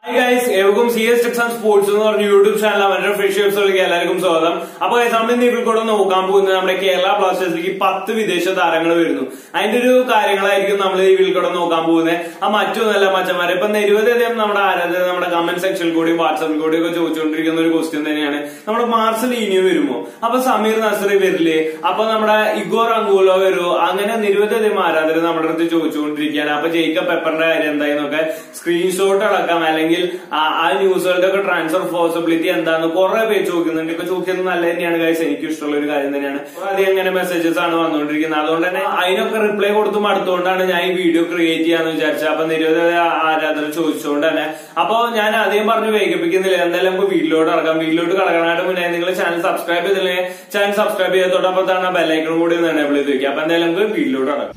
hi guys ഏവർക്കും C S tips and sports എന്ന് പറഞ്ഞ യൂട്യൂബ് ചാനൽ അവരുടെ ഫ്രഷ് എപ്പിസോഡിലേക്ക് എല്ലാവർക്കും സ്വാഗതം അപ്പൊ guys, നമ്മൾ ഇന്ന് ഇതിൽ കൂടെ നോക്കാൻ പോകുന്നത് നമ്മുടെ കേരള ബ്ലാസ്റ്റേഴ്സിലേക്ക് പത്ത് വിദേശ താരങ്ങൾ വരുന്നു അതിന്റെ ഒരു കാര്യങ്ങളായിരിക്കും നമ്മൾ ഈ വീട്ടിൽ കൂടെ നോക്കാൻ പോകുന്നത് ആ മറ്റൊന്നല്ല മച്ചന്മാരെ ഇപ്പൊ നിരവധിയധികം നമ്മുടെ ആരാധകർ നമ്മുടെ കമന്റ് സെക്ഷനിൽ കൂടിയും വാട്സാപ്പിൽ കൂടിയും ഒക്കെ ചോദിച്ചുകൊണ്ടിരിക്കുന്ന ഒരു ക്വസ്റ്റ്യൻ തന്നെയാണ് നമ്മുടെ മാർസൽ ഇനിയോ വരുമോ അപ്പൊ സമീർ നസറി വരില്ലേ അപ്പൊ നമ്മുടെ ഇഗോർ അങ്കൂലോ വരുമോ അങ്ങനെ നിരവധിയധികം ആരാധകർ നമ്മുടെ അടുത്ത് ചോദിച്ചുകൊണ്ടിരിക്കുകയാണ് അപ്പൊ ജയിക്കബ് പെപ്പറിന്റെ കാര്യം എന്തായെന്നൊക്കെ സ്ക്രീൻഷോട്ട് അടക്കാം അല്ലെങ്കിൽ ആ ആ ന്യൂസുകളുടെ ഒക്കെ ട്രാൻസ്ഫർ പോസിബിലിറ്റി എന്താന്ന് കുറെ പേര് ചോദിക്കുന്നുണ്ട് ഇപ്പൊ ചോദിക്കുന്നത് നല്ല തന്നെയാണ് കാര്യം എനിക്ക് ഇഷ്ടമുള്ള ഒരു കാര്യം തന്നെയാണ് അധികം അങ്ങനെ മെസ്സേജസ് ആണ് വന്നുകൊണ്ടിരിക്കുന്നത് അതുകൊണ്ട് തന്നെ അതിനൊക്കെ റിപ്ലൈ കൊടുത്തും അടുത്തുകൊണ്ടാണ് ഞാൻ ഈ വീഡിയോ ക്രിയേറ്റ് ചെയ്യാന്ന് വിചാരിച്ചത് അപ്പൊ നിരവധി ആരാധകർ ചോദിച്ചുകൊണ്ട് തന്നെ അപ്പൊ ഞാൻ ആദ്യം പറഞ്ഞു വൈകിപ്പിക്കുന്നില്ല എന്തായാലും നമുക്ക് വീട്ടിലോട്ട് ഇറങ്ങാം വീട്ടിലോട്ട് കടക്കാനായിട്ട് മുന്നേ നിങ്ങൾ ചാനൽ സബ്സ്ക്രൈബ് ചെയ്തില്ലെങ്കിൽ ചാനൽ സബ്സ്ക്രൈബ് ചെയ്തോടൊപ്പം ബെല്ലൈക്കണും കൂടി ഒന്ന് എനേബിൾ ചെയ്ത് വെക്കുക അപ്പൊ എന്തായാലും നമുക്ക് വീട്ടിലോട്ട് ഇറങ്ങാം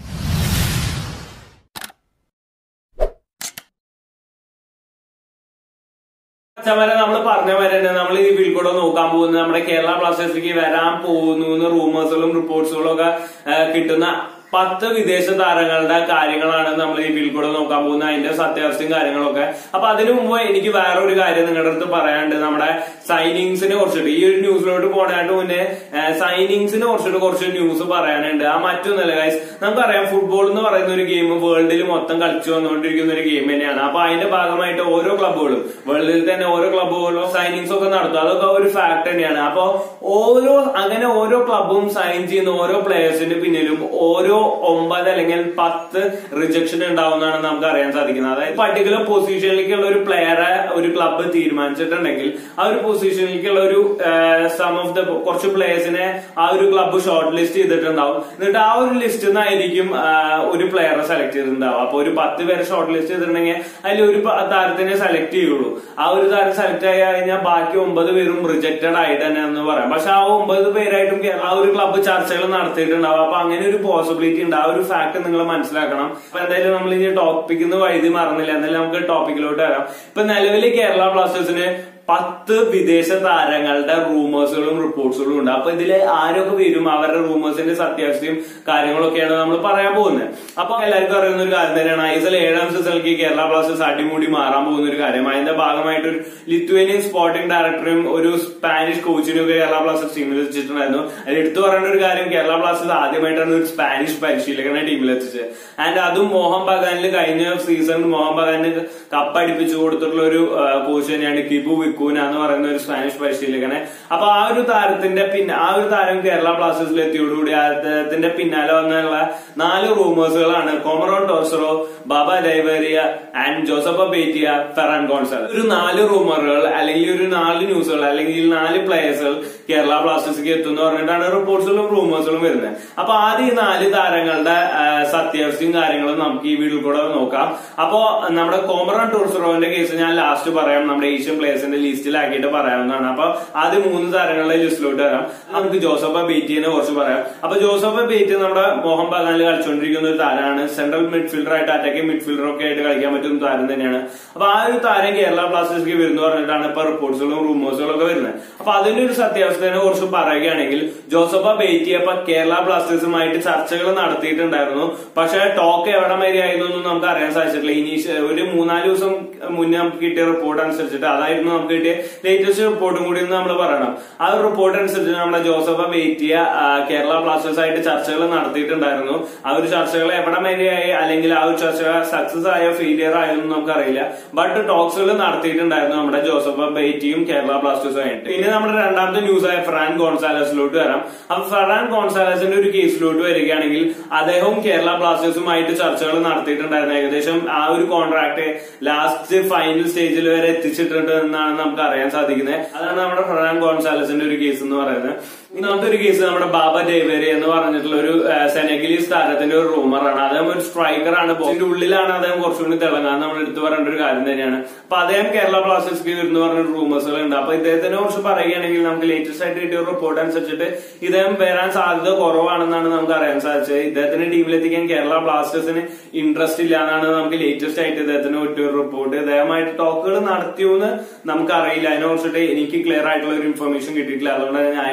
ചമര നമ്മൾ പറഞ്ഞ പോലെ തന്നെ നമ്മൾ ഈ വീട്ടിൽ കൂടെ നോക്കാൻ പോകുന്നത് നമ്മുടെ കേരള ബ്ലാസ്റ്റേഴ്സിലേക്ക് വരാൻ പോകുന്നു എന്ന് റൂമേഴ്സുകളും റിപ്പോർട്ട്സുകളും ഒക്കെ ആ, കിട്ടുന്ന പത്ത് വിദേശ താരങ്ങളുടെ കാര്യങ്ങളാണ് നമ്മൾ ഈ വീട്ടിൽ കൂടെ നോക്കാൻ പോകുന്നത് അതിന്റെ സത്യാവസ്ഥയും കാര്യങ്ങളൊക്കെ അപ്പൊ അതിനു മുമ്പ് എനിക്ക് വേറെ ഒരു കാര്യം നിങ്ങളുടെ അടുത്ത് പറയാനുണ്ട് നമ്മുടെ സൈനിങ്സിനെ കുറിച്ചിട്ട് ഈ ഒരു ന്യൂസിലോട്ട് പോകാനായിട്ട് മുന്നേ സൈനിങ്സിനെ കുറിച്ചിട്ട് കുറച്ച് ന്യൂസ് പറയാനുണ്ട് ആ മറ്റൊന്നല്ല ഗൈസ് നമുക്കറിയാം ഫുട്ബോൾ എന്ന് പറയുന്ന ഒരു ഗെയിം വേൾഡിൽ മൊത്തം കളിച്ചു വന്നുകൊണ്ടിരിക്കുന്ന ഒരു ഗെയിം തന്നെയാണ് അപ്പൊ അതിന്റെ ഭാഗമായിട്ട് ഓരോ ക്ലബ്ബുകളും വേൾഡിൽ തന്നെ ഓരോ ക്ലബ്ബുകളും സൈനിങ്സ് ഒക്കെ നടത്തും അതൊക്കെ ഒരു ഫാക്ട് തന്നെയാണ് അപ്പൊ ഓരോ അങ്ങനെ ഓരോ ക്ലബ്ബും സൈൻ ചെയ്യുന്ന ഓരോ പ്ലേയേഴ്സിന്റെ പിന്നിലും ഓരോ ഒമ്പത് അല്ലെങ്കിൽ പത്ത് റിജക്ഷൻ ഉണ്ടാവുന്നതാണ് നമുക്ക് അറിയാൻ സാധിക്കുന്നത് അതായത് പർട്ടിക്കുലർ പൊസിഷനിലേക്കുള്ള ഒരു പ്ലെയറെ ഒരു ക്ലബ്ബ് തീരുമാനിച്ചിട്ടുണ്ടെങ്കിൽ ആ ഒരു പൊസിഷനിലേക്കുള്ള ഒരു സം ഓഫ് ദ കുറച്ച് പ്ലേയേഴ്സിനെ ആ ഒരു ക്ലബ്ബ് ഷോർട്ട് ലിസ്റ്റ് ചെയ്തിട്ടുണ്ടാവും എന്നിട്ട് ആ ഒരു ലിസ്റ്റിൽ നിന്നായിരിക്കും ആ, ഒരു പ്ലെയറെ സെലക്ട് ചെയ്തിട്ടുണ്ടാവും അപ്പൊ ഒരു പത്ത് പേരെ ഷോർട്ട് ലിസ്റ്റ് ചെയ്തിട്ടുണ്ടെങ്കിൽ അതിൽ ഒരു പ- താരത്തിനെ സെലക്ട് ചെയ്യുള്ളൂ ആ ഒരു താരം സെലക്ട് ആയി കഴിഞ്ഞാൽ ബാക്കി ഒമ്പത് പേരും റിജക്റ്റഡ് ആയിട്ട് തന്നെ എന്ന് പറയാം പക്ഷെ ആ ഒമ്പത് പേരായിട്ടും കേ- ആ ഒരു ക്ലബ്ബ് ചർച്ചകൾ നടത്തിയിട്ടുണ്ടാവും അപ്പൊ അങ്ങനെ ഒരു പോസിബിലിറ്റി ഉണ്ട് ആ ഒരു ഫാക്ട് നിങ്ങൾ മനസ്സിലാക്കണം അപ്പൊ എന്തായാലും നമ്മൾ ഇനി ടോപ്പിക്കിന്ന് വഴുതി മറന്നില്ല എന്തായാലും നമുക്ക് ടോപ്പിക്കിലോട്ട് വരാം ഇപ്പൊ നിലവിൽ കേരള ബ്ലാസ്റ്റേഴ്സിന് പത്ത് വിദേശ താരങ്ങളുടെ റൂമേഴ്സുകളും റിപ്പോർട്ട്സുകളും ഉണ്ട് അപ്പൊ ഇതിൽ ആരൊക്കെ വരും അവരുടെ റൂമേഴ്സിന്റെ സത്യാവസ്ഥയും കാര്യങ്ങളൊക്കെയാണ് നമ്മൾ പറയാൻ പോകുന്നത് അപ്പൊ എല്ലാവർക്കും അറിയുന്ന ഒരു കാര്യം തന്നെയാണ് ഐ എസ് എൽ ഏഴാം സീസണിലേക്ക് കേരള ബ്ലാസ്റ്റേഴ്സ് അടിമുടി മാറാൻ പോകുന്ന ഒരു കാര്യം അതിന്റെ ഭാഗമായിട്ട് ഒരു ലിത്വേനിയൻ സ്പോർട്ടിംഗ് ഡയറക്ടറും ഒരു സ്പാനിഷ് കോച്ചിനും ഒക്കെ കേരള ബ്ലാസ്റ്റേഴ്സ് ടീമിൽ വെച്ചിട്ടുണ്ടായിരുന്നു അതിൽ എടുത്തു പറയേണ്ട ഒരു കാര്യം കേരള ബ്ലാസ്റ്റേഴ്സ് ആദ്യമായിട്ടാണ് ഒരു സ്പാനിഷ് പരിശീലകനെ ടീമിൽ എത്തിച്ചത് ആൻഡ് അതും മോഹൻ ബഗാനിൽ കഴിഞ്ഞ സീസൺ മോഹൻ ബഗാനിന് കപ്പടിപ്പിച്ചു കൊടുത്തിട്ടുള്ള ഒരു കോച്ച് തന്നെയാണ് കിബു വിക്കൂന എന്ന് പറയുന്ന ഒരു സ്പാനിഷ് പരിശീലകനെ അപ്പൊ ആ ഒരു താരത്തിന്റെ പിന്നെ ആ ഒരു താരം കേരള ബ്ലാസ്റ്റേഴ്സിൽ എത്തിയോടുകൂടി അദ്ദേഹത്തിന്റെ പിന്നാലെ വന്നുള്ള നാല് റൂമേഴ്സുകളാണ് കോമറോൺ ടോസറോ ബാബ ഡൈവേരിയ ആൻഡ് ജോസഫ ബേറ്റിയ ഫെറാൻ ഗോൺസാൽ ഒരു നാല് റൂമറുകൾ അല്ലെങ്കിൽ ഒരു നാല് ന്യൂസുകൾ അല്ലെങ്കിൽ നാല് പ്ലേയേഴ്സുകൾ കേരള ബ്ലാസ്റ്റേഴ്സിലേക്ക് എത്തും എന്ന് പറഞ്ഞിട്ടാണ് റിപ്പോർട്ട്സുകളും റൂമേഴ്സുകളും വരുന്നത് അപ്പൊ ആദ്യം ഈ നാല് താരങ്ങളുടെ ആ, സത്യാവസ്ഥയും കാര്യങ്ങളും നമുക്ക് ഈ വീഡിയോയിൽ കൂടെ നോക്കാം അപ്പോ നമ്മുടെ കോമറോൺ ടോർസറോന്റെ കേസ് ഞാൻ ലാസ്റ്റ് പറയാം നമ്മുടെ ഏഷ്യൻ പ്ലേയേഴ്സിന്റെ ലിസ്റ്റിലാക്കിയിട്ട് പറയാവുന്നതാണ് അപ്പൊ ആദ്യം മൂന്ന് താരങ്ങളുടെ ലിസ്റ്റിലോട്ട് വരാം നമുക്ക് ജോസഫ ബേറ്റിയെ കുറിച്ച് പറയാം അപ്പൊ ജോസഫ ബേറ്റി നമ്മുടെ മോഹൻ ബഗാനിൽ കളിച്ചുകൊണ്ടിരിക്കുന്ന ഒരു താരമാണ് സെൻട്രൽ മിഡ്ഫീൽഡർ ആയിട്ട് അറ്റാക്കിംഗ് മിഡ്ഫീൽഡർ ഒക്കെ ആയിട്ട് കളിക്കാൻ പറ്റുന്ന താരം തന്നെയാണ് അപ്പൊ ആ ഒരു താരം കേരള ബ്ലാസ്റ്റേഴ്സിലേക്ക് വരുന്നു പറഞ്ഞിട്ടാണ് ഇപ്പൊ റിപ്പോർട്ട്സുകളും റൂമേഴ്സുകളും ഒക്കെ വരുന്നത് അപ്പൊ അതിന്റെ ഒരു സത്യാവസ്ഥയെ കുറിച്ച് പറയുകയാണെങ്കിൽ ജോസഫ ബേറ്റി അപ്പൊ കേരള ബ്ലാസ്റ്റേഴ്സുമായിട്ട് ചർച്ചകൾ നടത്തിയിട്ടുണ്ടായിരുന്നു പക്ഷെ ടോക്ക് എവിടെ വരെ ആയിരുന്നൊന്നും നമുക്ക് അറിയാൻ സാധിച്ചിട്ടില്ല ഇനി ഒരു മൂന്നാല് ദിവസം മുന്നേ നമുക്ക് കിട്ടിയ റിപ്പോർട്ട് അനുസരിച്ചിട്ട് അതായിരുന്നു നമുക്ക് കിട്ടിയ ലേറ്റസ്റ്റ് റിപ്പോർട്ടും കൂടി ഒന്ന് നമ്മൾ പറയണം ആ ഒരു റിപ്പോർട്ട് അനുസരിച്ച് നമ്മുടെ ജോസഫ ബേറ്റിയ ആ, കേരള ബ്ലാസ്റ്റേഴ്സ് ആയിട്ട് ചർച്ചകൾ നടത്തിയിട്ടുണ്ടായിരുന്നു ആ ഒരു ചർച്ചകൾ എവിടെ വരെയായി അല്ലെങ്കിൽ ആ ഒരു ചർച്ച സക്സസ് ആയോ ഫെയിലിയർ ആയോ എന്ന് നമുക്കറിയില്ല ബട്ട് ടോക്സുകൾ നടത്തിയിട്ടുണ്ടായിരുന്നു നമ്മുടെ ജോസഫ ബേറ്റിയും കേരള ബ്ലാസ്റ്റേഴ്സും ആയിട്ട് പിന്നെ നമ്മുടെ രണ്ടാമത്തെ ന്യൂസ് ആയ ഫ്രാൻ ഗോൺസാലസിലോട്ട് വരാം അപ്പൊ ഫെറാൻ ഗോൺസാലസിന്റെ ഒരു കേസിലോട്ട് വരികയാണെങ്കിൽ അദ്ദേഹവും കേരള ബ്ലാസ്റ്റേഴ്സുമായിട്ട് ചർച്ചകൾ നടത്തിയിട്ടുണ്ടായിരുന്നു ഏകദേശം ആ ഒരു കോൺട്രാക്ട് ലാസ്റ്റ് ഫൈനൽ സ്റ്റേജിൽ വരെ എത്തിച്ചിട്ടുണ്ട് എന്നാണ് നമുക്ക് അറിയാൻ സാധിക്കുന്നത് അതാണ് നമ്മുടെ ഫെറാൻ ഗോൺസാലസിന്റെ ഒരു കേസ് എന്ന് പറയുന്നത് ഇന്നത്തെ ഒരു കേസ് നമ്മുടെ ബാബ ഡേവേരി എന്ന് പറഞ്ഞിട്ടുള്ള ഒരു സെനഗലീസ് താരത്തിന്റെ ഒരു റൂമറാണ് അദ്ദേഹം ഒരു സ്ട്രൈക്കറാണ് ബോക്സിന്റെ ഉള്ളിലാണ് അദ്ദേഹം കുറച്ചുകൂടി തിളങ്ങാൻ നമ്മൾ എടുത്തു പറയേണ്ട ഒരു കാര്യം തന്നെയാണ് അപ്പൊ അദ്ദേഹം കേരള ബ്ലാസ്റ്റേഴ്സ്ക്ക് വരുന്ന പറഞ്ഞ റൂമേഴ്സുകൾ ഉണ്ട് അപ്പൊ ഇദ്ദേഹത്തിനെ കുറിച്ച് പറയുകയാണെങ്കിൽ നമുക്ക് ലേറ്റസ്റ്റ് ആയിട്ട് കിട്ടിയ റിപ്പോർട്ട് അനുസരിച്ചിട്ട് ഇദ്ദേഹം വരാൻ സാധ്യത കുറവാണെന്നാണ് നമുക്ക് അറിയാൻ സാധിച്ചത് ഇദ്ദേഹത്തിന് ടീമിലെത്തിക്കാൻ കേരള ബ്ലാസ്റ്റേഴ്സിന് ഇൻട്രസ്റ്റ് ഇല്ല എന്നാണ് നമുക്ക് ലേറ്റസ്റ്റ് ആയിട്ട് ഇദ്ദേഹത്തിന് കിട്ടിയ ഒരു റിപ്പോർട്ട് ഇദ്ദേഹമായിട്ട് ടോക്കുകൾ നടത്തിയോ എന്ന് നമുക്ക് അറിയില്ല അതിനെ കുറിച്ചിട്ട് എനിക്ക് ക്ലിയർ ആയിട്ടുള്ള ഒരു ഇൻഫർമേഷൻ കിട്ടിയിട്ടില്ല അതുകൊണ്ട് ഞാൻ അതിനെ കുറിച്ചിട്ട്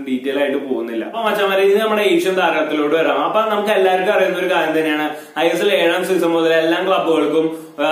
ഡീറ്റെയിൽ ആയിട്ട് പോകുന്നില്ല അപ്പൊ മച്ചമാരെ ഇത് നമ്മുടെ ഏഷ്യൻ താരത്തിലോട്ട് വരാം അപ്പൊ നമുക്ക് എല്ലാവർക്കും അറിയുന്ന ഒരു കാര്യം തന്നെയാണ് ഐ എസ് എൽ ഏഴാം സീസൺ മുതൽ എല്ലാ ക്ലബുകൾക്കും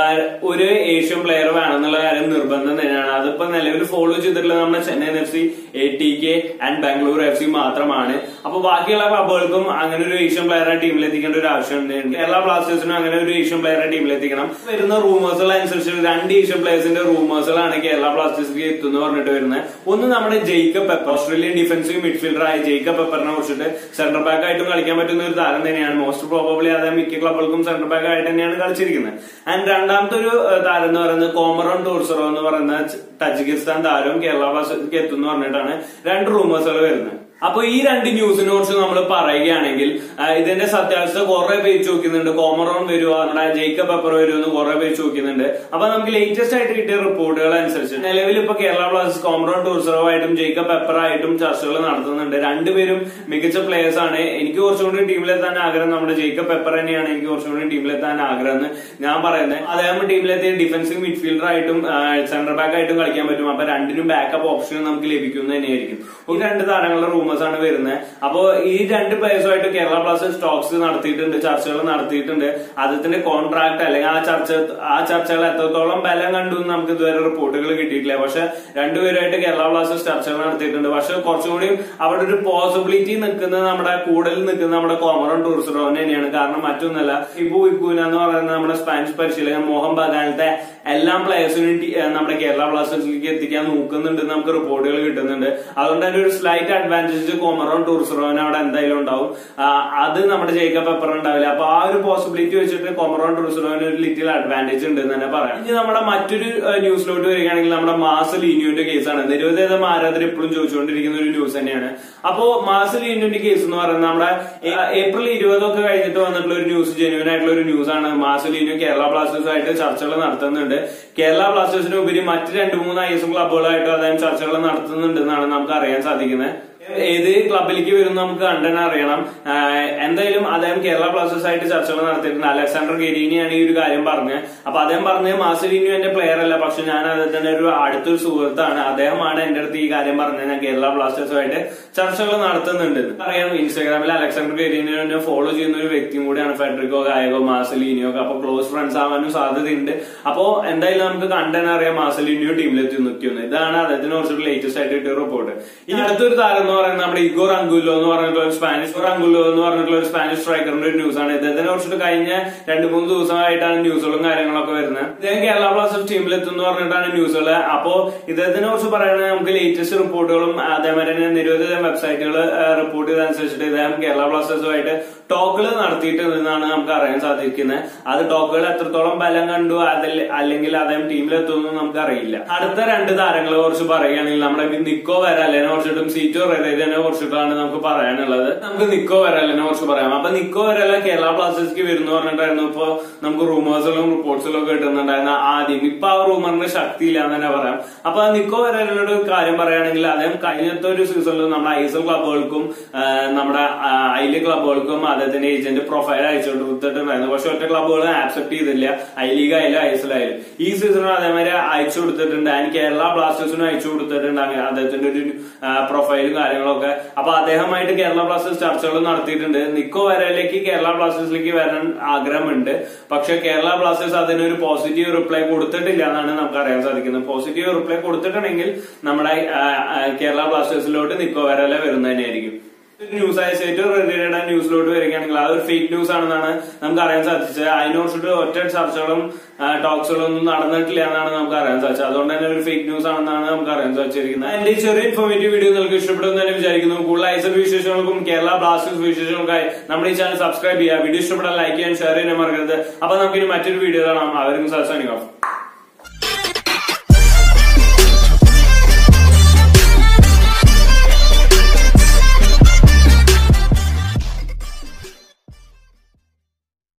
ഒരു ഏഷ്യൻ പ്ലെയർ വേണമെന്നുള്ള കാര്യം നിർബന്ധം തന്നെയാണ് അതിപ്പോ നിലവിൽ ഫോളോ ചെയ്തിട്ടുള്ളത് നമ്മുടെ Chennai F C A T K and Bangalore F C മാത്രമാണ് അപ്പൊ ബാക്കിയുള്ള ക്ലബുകൾക്കും അങ്ങനെ ഒരു ഏഷ്യൻ പ്ലെയറെ ടീമിൽ എത്തിക്കേണ്ട ഒരു ആവശ്യം ഉണ്ട് കേരള ബ്ലാസ്റ്റേഴ്സിനും അങ്ങനെ ഒരു ഏഷ്യൻ പ്ലെയറെ ടീമിൽ എത്തിക്കണം വരുന്ന റൂമേഴ്സുകൾ അനുസരിച്ച് രണ്ട് ഏഷ്യൻ പ്ലേയേഴ്സിന്റെ റൂമേഴ്സുകളാണ് കേരള ബ്ലാസ്റ്റേഴ്സിലേക്ക് എത്തുന്നു പറഞ്ഞിട്ട് വരുന്നത് ഒന്ന് നമ്മുടെ Jacob Pepper Australian defensive midfielder ആയ ജെയ്ക്കബ് പെപ്പറിനെ കുറിച്ചിട്ട് സെന്റർ ബാക്ക് ആയിട്ടും കളിക്കാൻ പറ്റുന്ന ഒരു താരം തന്നെയാണ് മോസ്റ്റ് പ്രോബബ്ലി അദ്ദേഹം മിക്ക ക്ലബുകൾക്കും സെന്റർ ബാക്ക് ആയിട്ട് തന്നെയാണ് കളിച്ചിരിക്കുന്നത് ആൻഡ് രണ്ടാമത്തെ ഒരു താരം എന്ന് പറയുന്നത് കോമറോൺ ടൂർസറോ എന്ന് പറയുന്ന തജിക്കിസ്ഥാൻ താരവും കേരള ബ്ലാസ്റ്റേഴ്സിലേക്ക് എത്തും എന്ന് പറഞ്ഞിട്ടാണ് രണ്ട് റൂമേഴ്സുകൾ വരുന്നത് അപ്പൊ ഈ രണ്ട് ന്യൂസിനെ കുറിച്ച് നമ്മൾ പറയുകയാണെങ്കിൽ ഇതിന്റെ സത്യാവസ്ഥ കുറെ പേര് ചോദിക്കുന്നുണ്ട് കോമറോൺ വരുമോ നമ്മുടെ ജേക്കബ് പെപ്പർ വരുമോ എന്ന് കുറെ പേര് ചോദിക്കുന്നുണ്ട് അപ്പൊ നമുക്ക് ലേറ്റസ്റ്റ് ആയിട്ട് കിട്ടിയ റിപ്പോർട്ടുകൾ അനുസരിച്ച് നിലവിൽ ഇപ്പൊ കേരള ബ്ലാസ്റ്റേഴ്സ് കോമറോൺ ടൂർസറോവായിട്ടും ജേക്കബ് പെപ്പർ ആയിട്ടും ചർച്ചകൾ നടത്തുന്നുണ്ട് രണ്ടുപേരും മികച്ച പ്ലേയേഴ്സ് ആണ് എനിക്ക് കുറച്ചും കൂടി ടീമിലെത്താൻ ആഗ്രഹം നമ്മുടെ ജേക്കബ് പെപ്പർ തന്നെയാണ് എനിക്ക് കുറച്ചും കൂടി ടീമിലെത്താൻ ആഗ്രഹം എന്ന് ഞാൻ പറയുന്നത് അദ്ദേഹം ടീമിലെത്തിയ ഡിഫൻസീവ് മിഡ്ഫീൽഡർ ആയിട്ടും സെന്റർ ബാക്ക് ആയിട്ടും കളിക്കാൻ പറ്റും അപ്പൊ രണ്ടിനും ബാക്കപ്പ് ഓപ്ഷൻ നമുക്ക് ലഭിക്കുന്നത് തന്നെയായിരിക്കും ഈ രണ്ട് താരങ്ങളുടെ റൂമേഴ്സ് ആണ് വരുന്നത് അപ്പോ ഈ രണ്ട് പ്ലേയേഴ്സുമായിട്ട് കേരള ബ്ലാസ്റ്റേഴ്സ് ടോക്സ് നടത്തിയിട്ടുണ്ട് ചർച്ചകൾ നടത്തിയിട്ടുണ്ട് അദ്ദേഹത്തിന്റെ കോൺട്രാക്ട് അല്ലെങ്കിൽ ആ ചർച്ച ആ ചർച്ചകൾ എത്രത്തോളം ബലം കണ്ടു എന്ന് നമുക്ക് ഇതുവരെ റിപ്പോർട്ടുകൾ കിട്ടിയിട്ടില്ല പക്ഷെ രണ്ടുപേരുമായിട്ട് കേരള ബ്ലാസ്റ്റേഴ്സ് ചർച്ചകൾ നടത്തിയിട്ടുണ്ട് പക്ഷെ കുറച്ചുകൂടി അവിടെ ഒരു പോസിബിലിറ്റി നിൽക്കുന്നത് നമ്മുടെ കൂടുതൽ നിൽക്കുന്ന നമ്മുടെ കോമറോൺ ടൂറിസ്റ്ററോൻ തന്നെയാണ് കാരണം മറ്റൊന്നല്ല ഇബു ഇക്കൂന എന്ന് പറയുന്ന നമ്മുടെ സ്പാനിഷ് പരിശീലകൻ മോഹൻ ബഗാനത്തെ എല്ലാ പ്ലേയേഴ്സിനും നമ്മുടെ കേരള ബ്ലാസ്റ്റേഴ്സിലേക്ക് എത്തിക്കാൻ നോക്കുന്നുണ്ട് നമുക്ക് റിപ്പോർട്ടുകൾ കിട്ടുന്നുണ്ട് അതുകൊണ്ട് തന്നെ ഒരു സ്ലൈറ്റ് അഡ്വാൻറ്റേജ് കോമറോൺ ടൂറിസ്റ്ററോന് അവിടെ എന്തായാലും ഉണ്ടാവും അത് നമ്മുടെ ജയിക്കബ് പെപ്പർ ഉണ്ടാവില്ല അപ്പൊ ആ ഒരു പോസിബിലിറ്റി വെച്ചിട്ട് കോമറോൺ ടൂറിസ്റ്ററോന് ഒരു ലിറ്റിൽ അഡ്വാൻറ്റേജ് ഉണ്ട് എന്ന് തന്നെ പറയാം ഇനി നമ്മുടെ മറ്റൊരു ന്യൂസിലോട്ട് വരികയാണെങ്കിൽ നമ്മുടെ മാസ് ലീനിയോന്റെ കേസാണ് നിരവധിതം ആരാധന എപ്പോഴും ചോദിച്ചുകൊണ്ടിരിക്കുന്ന ഒരു ന്യൂസ് തന്നെയാണ് അപ്പോ മാസ് ലീനിയോന്റെ കേസ് എന്ന് പറയുന്നത് നമ്മുടെ ഏപ്രിൽ ഇരുപതൊക്കെ കഴിഞ്ഞിട്ട് വന്നിട്ടുള്ള ഒരു ന്യൂസ് ജെന്യൂൻ ആയിട്ടുള്ള ഒരു ന്യൂസ് ആണ് മാസ് ലീനിയോ കേരള ബ്ലാസ്റ്റേഴ്സുമായിട്ട് ചർച്ചകൾ നടത്തുന്നുണ്ട് കേരള ബ്ലാസ്റ്റേഴ്സിന് ഉപരി മറ്റ് രണ്ട് മൂന്ന് ഐ എസ് ക്ലബുകളായിട്ട് അദ്ദേഹം ചർച്ചകൾ നടത്തുന്നുണ്ടെന്നാണ് നമുക്ക് അറിയാൻ സാധിക്കുന്നത് ഏത് ക്ലബിലേക്ക് വരും നമുക്ക് കണ്ടനെ അറിയണം എന്തായാലും അദ്ദേഹം കേരള ബ്ലാസ്റ്റേഴ്സ് ആയിട്ട് ചർച്ചകൾ നടത്തിയിട്ടുണ്ട് അലക്സാണ്ടർ ഗെരീനിയാണ് ഈ ഒരു കാര്യം പറഞ്ഞത് അപ്പൊ അദ്ദേഹം പറഞ്ഞത് മാസലിനു എന്റെ പ്ലെയർ അല്ല പക്ഷെ ഞാൻ അദ്ദേഹത്തിന്റെ ഒരു അടുത്തൊരു സുഹൃത്താണ് അദ്ദേഹമാണ് എന്റെ അടുത്ത് ഈ കാര്യം പറഞ്ഞത് ഞാൻ കേരള ബ്ലാസ്റ്റേഴ്സുമായിട്ട് ചർച്ചകൾ നടത്തുന്നുണ്ട് അറിയാം ഇൻസ്റ്റാഗ്രാമിൽ അലക്സാണ്ടർ ഗെരീനിനെ ഫോളോ ചെയ്യുന്ന ഒരു വ്യക്തിയും കൂടിയാണ് ഫെഡറിക്കോ ഗായകോ മാസലിനിയോ ഒക്കെ അപ്പൊ ക്ലോസ് ഫ്രണ്ട്സ് ആവാനും സാധ്യതയുണ്ട് അപ്പോ എന്തായാലും നമുക്ക് കണ്ടനെ അറിയാം മാസലിനിയോ ടീമിലെത്തി നിൽക്കുന്നു ഇതാണ് അദ്ദേഹത്തിന് കുറച്ചുകൂടി ലേറ്റസ്റ്റ് ആയിട്ട് കിട്ടിയ റിപ്പോർട്ട് ഇനി അടുത്തൊരു താരം എന്ന് പറയുന്നത് നമ്മുടെ ഇഗോർ അങ്കുല്ലോ എന്ന് പറഞ്ഞിട്ടുള്ള ഒരു സ്പാനിഷ് ഇഗോർ അങ്കുല്ലോ എന്ന് പറഞ്ഞിട്ടുള്ള ഒരു സ്പാനിഷ് സ്ട്രൈക്കറിന്റെ ഒരു ന്യൂസ് ആണ് ഇദ്ദേഹത്തിനെ കുറിച്ചിട്ട് കഴിഞ്ഞ രണ്ട് മൂന്ന് ദിവസമായിട്ടാണ് ന്യൂസുകളും കാര്യങ്ങളൊക്കെ വരുന്നത് ഇദ്ദേഹം കേരള ബ്ലാസ്റ്റേഴ്സ് ടീമിലെത്തും എന്ന് പറഞ്ഞിട്ടാണ് ന്യൂസുകൾ അപ്പോ ഇദ്ദേഹത്തിനെ കുറിച്ച് പറയുന്നത് നമുക്ക് ലേറ്റസ്റ്റ് റിപ്പോർട്ടുകളും അതേമാതിരി തന്നെ നിരവധി വെബ്സൈറ്റുകൾ റിപ്പോർട്ട് ചെയ്തനുസരിച്ചിട്ട് ഇദ്ദേഹം കേരള ബ്ലാസ്റ്റേഴ്സുമായിട്ട് ടോക്കുകൾ നടത്തിയിട്ടുണ്ടെന്നാണ് നമുക്ക് അറിയാൻ സാധിക്കുന്നത് അത് ടോക്കുകൾ എത്രത്തോളം ബലം കണ്ടു അതിൽ അല്ലെങ്കിൽ അദ്ദേഹം ടീമിലെത്തുന്നു നമുക്ക് അറിയില്ല അടുത്ത രണ്ട് താരങ്ങളെ കുറിച്ച് പറയുകയാണെങ്കിൽ നമ്മുടെ നിക്കോ വരാലിനെ കുറിച്ചിട്ടും സീറ്റോ റെഡേനെ കുറിച്ചിട്ടാണ് നമുക്ക് പറയാനുള്ളത് നമുക്ക് നിക്കോ വരാലിനെ കുറിച്ച് പറയാം അപ്പൊ നിക്കോ വരാല കേരള ബ്ലാസ്റ്റേഴ്സിക്ക് വരുന്നു പറഞ്ഞിട്ടായിരുന്നു ഇപ്പൊ നമുക്ക് റൂമേഴ്സിലും റിപ്പോർട്ട്സിലും ഒക്കെ കിട്ടുന്നുണ്ടായിരുന്ന ആദ്യം ഇപ്പൊ ആ റൂമറിന് ശക്തിയില്ല എന്ന് തന്നെ പറയാം അപ്പൊ നിക്കോ വരാലിനോട് കാര്യം പറയുകയാണെങ്കിൽ അദ്ദേഹം കഴിഞ്ഞത്തെ ഒരു സീസണിൽ നമ്മുടെ ഐ എസ് എൽ ക്ലബുകൾക്കും നമ്മുടെ ഐ ലീഗ് ക്ലബുകൾക്കും അദ്ദേഹത്തിന്റെ ഏജന്റ് പ്രൊഫൈൽ അയച്ചു കൊടുത്തിട്ടുണ്ടായിരുന്നു പക്ഷെ ഒറ്റ ക്ലബുകൾ ആക്സെപ്റ്റ് ചെയ്തില്ല ഐ ലീഗ് ആയാലും ഐ എസ് എൽ ആയാലും ഈ സീസണിൽ അതേമാതിരി അയച്ചു കൊടുത്തിട്ടുണ്ട് ആൻഡ് കേരള ബ്ലാസ്റ്റേഴ്സിനും അയച്ചു കൊടുത്തിട്ടുണ്ട് അദ്ദേഹത്തിന്റെ ഒരു പ്രൊഫൈലും കാര്യങ്ങളൊക്കെ അപ്പൊ അദ്ദേഹമായിട്ട് കേരള ബ്ലാസ്റ്റേഴ്സ് ചർച്ചകൾ നടത്തിയിട്ടുണ്ട് നിക്കോ വരയിലേക്ക് കേരള ബ്ലാസ്റ്റേഴ്സിലേക്ക് വരാൻ ആഗ്രഹമുണ്ട് പക്ഷെ കേരള ബ്ലാസ്റ്റേഴ്സ് അതിനൊരു പോസിറ്റീവ് റിപ്ലൈ കൊടുത്തിട്ടില്ല എന്നാണ് നമുക്ക് അറിയാൻ സാധിക്കുന്നത് പോസിറ്റീവ് റിപ്ലൈ കൊടുത്തിട്ടുണ്ടെങ്കിൽ നമ്മുടെ കേരള ബ്ലാസ്റ്റേഴ്സിലോട്ട് നിക്കോ വരല വരുന്നത് തന്നെയായിരിക്കും ന്യൂസ് ആയ സ്റ്റേറ്റ് റിലേറ്റഡ് ന്യൂസിലോട്ട് വരികയാണെങ്കിൽ അതൊരു ഫേക്ക് ന്യൂസ് ആണെന്നാണ് നമുക്ക് അറിയാൻ സാധിച്ചത് അതിനോട് ഒറ്റ ചർച്ചകളും ടോക്സുകളും ഒന്നും നടന്നിട്ടില്ല എന്നാണ് നമുക്ക് അറിയാൻ സാധിച്ചത് അതുകൊണ്ട് തന്നെ ഒരു ഫേക്ക് ന്യൂസ് ആണെന്നാണ് നമുക്ക് അറിയാൻ സാധിച്ചിരിക്കുന്നത് എന്റെ ഈ ചെറിയ ഇൻഫോർമേറ്റീവ് വീഡിയോ നിങ്ങൾക്ക് ഇഷ്ടപ്പെടുമെന്ന് തന്നെ വിചാരിക്കുന്നു കൂടുതൽ ഐസൽ വിശേഷങ്ങൾക്കും കേരള ബ്ലാസ്റ്റേഴ്സ് വിശേഷങ്ങൾക്കായി നമ്മുടെ ഈ ചാനൽ സബ്സ്ക്രൈബ് ചെയ്യുക വീഡിയോ ഇഷ്ടപ്പെടാൻ ലൈക്ക് ചെയ്യാൻ ഷെയർ ചെയ്യാൻ മറക്കരുത് അപ്പൊ നമുക്ക് ഇനി മറ്റൊരു വീഡിയോ കാണാം അവരും സത്സാനിക്കാം